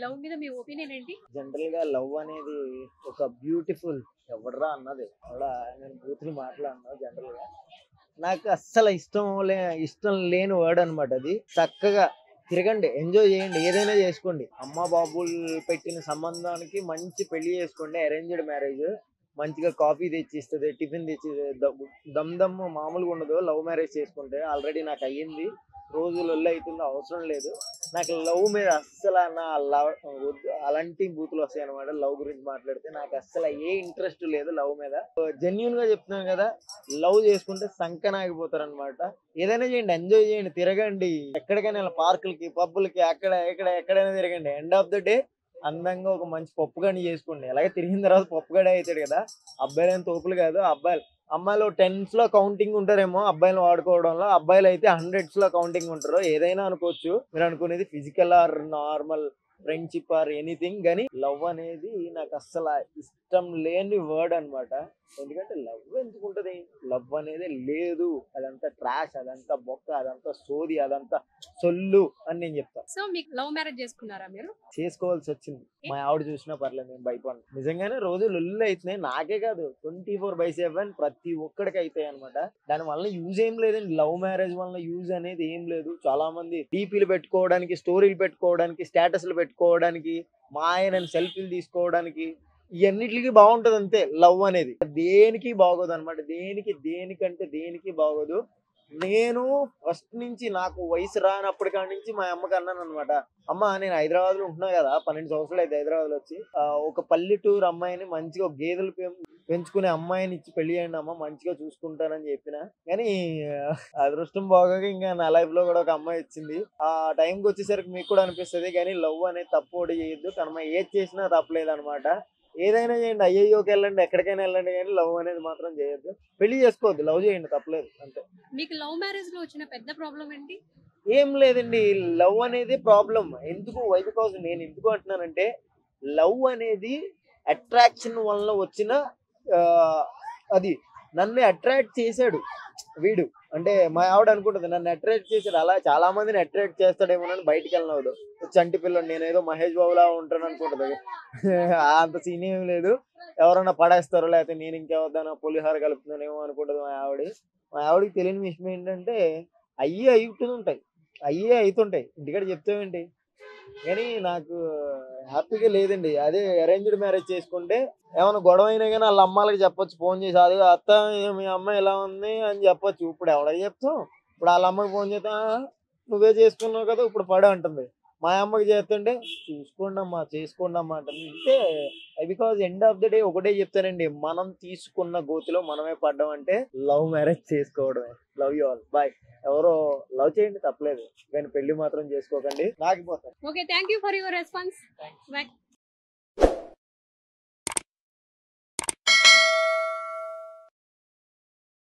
love మీద మీ opinion ఏంటి జనరల్ గా లవ్ అనేది ఒక బ్యూటిఫుల్ ఎవడరా అన్నది అలా నేను బూతులు మాట్లాడినా జనరల్ గా నాకు అస్సలు ఇష్టం లే ఇష్టం లేని వర్డ్ అనమాట అది చక్కగా తిరగండి ఎంజాయ్ చేయండి ఏదైనా చేసుకోండి అమ్మ బాబులు పెట్టిన సంబంధానికి మంచి పెళ్లి చేసుకోండి అరేంజ్డ్ మ్యారేజ్ మంచిగా కాఫీ తెచ్చి ఇస్తుంది టిఫిన్ తెచ్చి దమ్ దమ్ మామూలుగా ఉండదు లవ్ మ్యారేజ్ చేసుకుంటే ఆల్రెడీ నాకు అయ్యింది రోజులు ఒళ్ళు అవుతుంది అవసరం లేదు నాకు లవ్ మీద అస్సలు నా లవ్ అలాంటి బూతులు వస్తాయి అనమాట లవ్ గురించి మాట్లాడితే నాకు అస్సలు ఏ ఇంట్రెస్ట్ లేదు లవ్ మీద జెన్యున్ గా చెప్తున్నాను కదా లవ్ చేసుకుంటే సంకన ఆగిపోతారు అనమాట ఏదైనా చేయండి ఎంజాయ్ చేయండి తిరగండి ఎక్కడికైనా పార్కులకి పబ్బులకి అక్కడ ఇక్కడ ఎక్కడైనా తిరగండి ఎండ్ ఆఫ్ ద డే అందంగా ఒక మంచి పప్పు గడి చేసుకోండి అలాగే తిరిగిన తర్వాత పప్పు గడి అవుతాడు కదా అబ్బాయిలు ఏం తోపులు కాదు అబ్బాయిలు అమ్మాయిలు టెన్స్ లో కౌంటింగ్ ఉంటారేమో అబ్బాయిలు వాడుకోవడంలో అబ్బాయిలు అయితే హండ్రెడ్స్ లో కౌంటింగ్ ఉంటారు ఏదైనా అనుకోవచ్చు మీరు అనుకునేది physical or normal friendship or anything కానీ లవ్ అనేది నాకు అస్సలు ఇష్టం లేని వర్డ్ అన్నమాట ఎందుకంటే లవ్ ఎందుకుంటది లవ్ అనేది లేదు అదంతా ట్రాష్ అదంతా బొక్క అదంతా సోది అదంతా సొల్లు అని నేను చెప్తా సో మీకు లవ్ మ్యారేజ్ చేసుకున్నారా మీరు చేసుకోవాల్సి వచ్చింది మా ఆవిడ చూసినా పర్లేదు నేను భయపడను నిజంగానే రోజు లొల్లు అవుతున్నాయి నాకే కాదు ట్వంటీ ఫోర్ బై సెవెన్ ప్రతి ఒక్కడికి అవుతాయి అనమాట దాని వల్ల యూజ్ ఏం లేదండి లవ్ మ్యారేజ్ వల్ల యూజ్ అనేది ఏం లేదు చాలా మంది డీపీలు పెట్టుకోవడానికి స్టోరీలు పెట్టుకోవడానికి స్టేటస్లు పెట్టుకోవడానికి మా ఆయన సెల్ఫీలు తీసుకోవడానికి ఇవన్నిటికి బాగుంటది అంతే లవ్ అనేది దేనికి బాగోదు అనమాట దేనికి దేనికంటే దేనికి బాగోదు నేను ఫస్ట్ నుంచి నాకు వయసు రానప్పటి కాడి నుంచి మా అమ్మకి అన్నాను అనమాట అమ్మ నేను హైదరాబాద్ లో ఉంటున్నా కదా పన్నెండు సంవత్సరాలు అయితే హైదరాబాద్ లో వచ్చి ఆ, ఒక పల్లెటూరు అమ్మాయిని మంచిగా ఒక గేదెలు పెం- పెంచుకునే అమ్మాయిని ఇచ్చి పెళ్లి చేయండి అమ్మ మంచిగా చూసుకుంటానని చెప్పిన కానీ ఆ, అదృష్టం బాగోగా ఇంకా నా లైఫ్ లో కూడా ఒక అమ్మాయి వచ్చింది ఆ టైంకి వచ్చేసరికి మీకు కూడా అనిపిస్తుంది కానీ లవ్ అనేది తప్పు ఒకటి చేయొద్దు కానీ మనం ఏది చేసినా తప్పలేదు అనమాట ఏదైనా చేయండి అయ్యయ్యోకి వెళ్ళండి ఎక్కడికైనా వెళ్ళండి కానీ లవ్ అనేది మాత్రం చేయొద్దు పెళ్లి చేసుకోవద్దు లవ్ చేయండి తప్పలేదు అంతే మీకు లవ్ మ్యారేజ్ లో వచ్చిన పెద్ద ప్రాబ్లం ఏంటి ఏం లేదండి లవ్ అనేది ప్రాబ్లం ఎందుకు వై బికాజ్ నేను ఎందుకు అంటున్నానంటే లవ్ అనేది అట్రాక్షన్ వల్ల వచ్చిన ఆ, అది నన్ను అట్రాక్ట్ చేశాడు వీడు అంటే మా ఆవిడ అనుకుంటుంది నన్ను అట్రాక్ట్ చేశాడు అలా చాలా మందిని అట్రాక్ట్ చేస్తాడేమోనని బయటికి వెళ్ళినవద్దు చంటి పిల్లడు నేను ఏదో మహేష్ బాబులా ఉంటాను అనుకుంటుంది అంత సీన్ ఏం లేదు ఎవరన్నా పడేస్తారో లేకపోతే నేను ఇంకెవరిదైనా పులిహోర కలుపుతున్నానేమో అనుకుంటుంది మా ఆవిడ మా ఆవిడకి తెలియని విషయం ఏంటంటే అయ్యే అవుతుంటాయి అయ్యే అవుతుంటాయి ఇంటికాడ చెప్తామేంటి కానీ నాకు హ్యాపీగా లేదండి అదే అరేంజ్డ్ మ్యారేజ్ చేసుకుంటే ఏమైనా గొడవ అయినా కానీ వాళ్ళ అమ్మాలకి చెప్పొచ్చు ఫోన్ చేసి అది అత్త ఏ- మీ అమ్మాయి ఎలా ఉంది అని చెప్పొచ్చు ఇప్పుడు ఎవడ చెప్తాం ఇప్పుడు వాళ్ళ అమ్మకి ఫోన్ చేస్తా "ఆ, నువ్వే చేసుకున్నావు కదా ఇప్పుడు పడ అంటుంది మా అమ్మకి చేస్తుంటే చూసుకోండి అమ్మా చేసుకోండి అమ్మా అంటుంది అంటే because end of the day ఒకటే చెప్తానండి మనం తీసుకున్న గోతిలో మనమే పడ్డం అంటే లవ్ మ్యారేజ్ చేసుకోవడమే లవ్ యూ ఆల్ బాయ్ ఎవరో లవ్ చేయండి తప్పలేదు కానీ పెళ్లి మాత్రం చేసుకోకండి నాగిపోతారు okay thank you for your response bye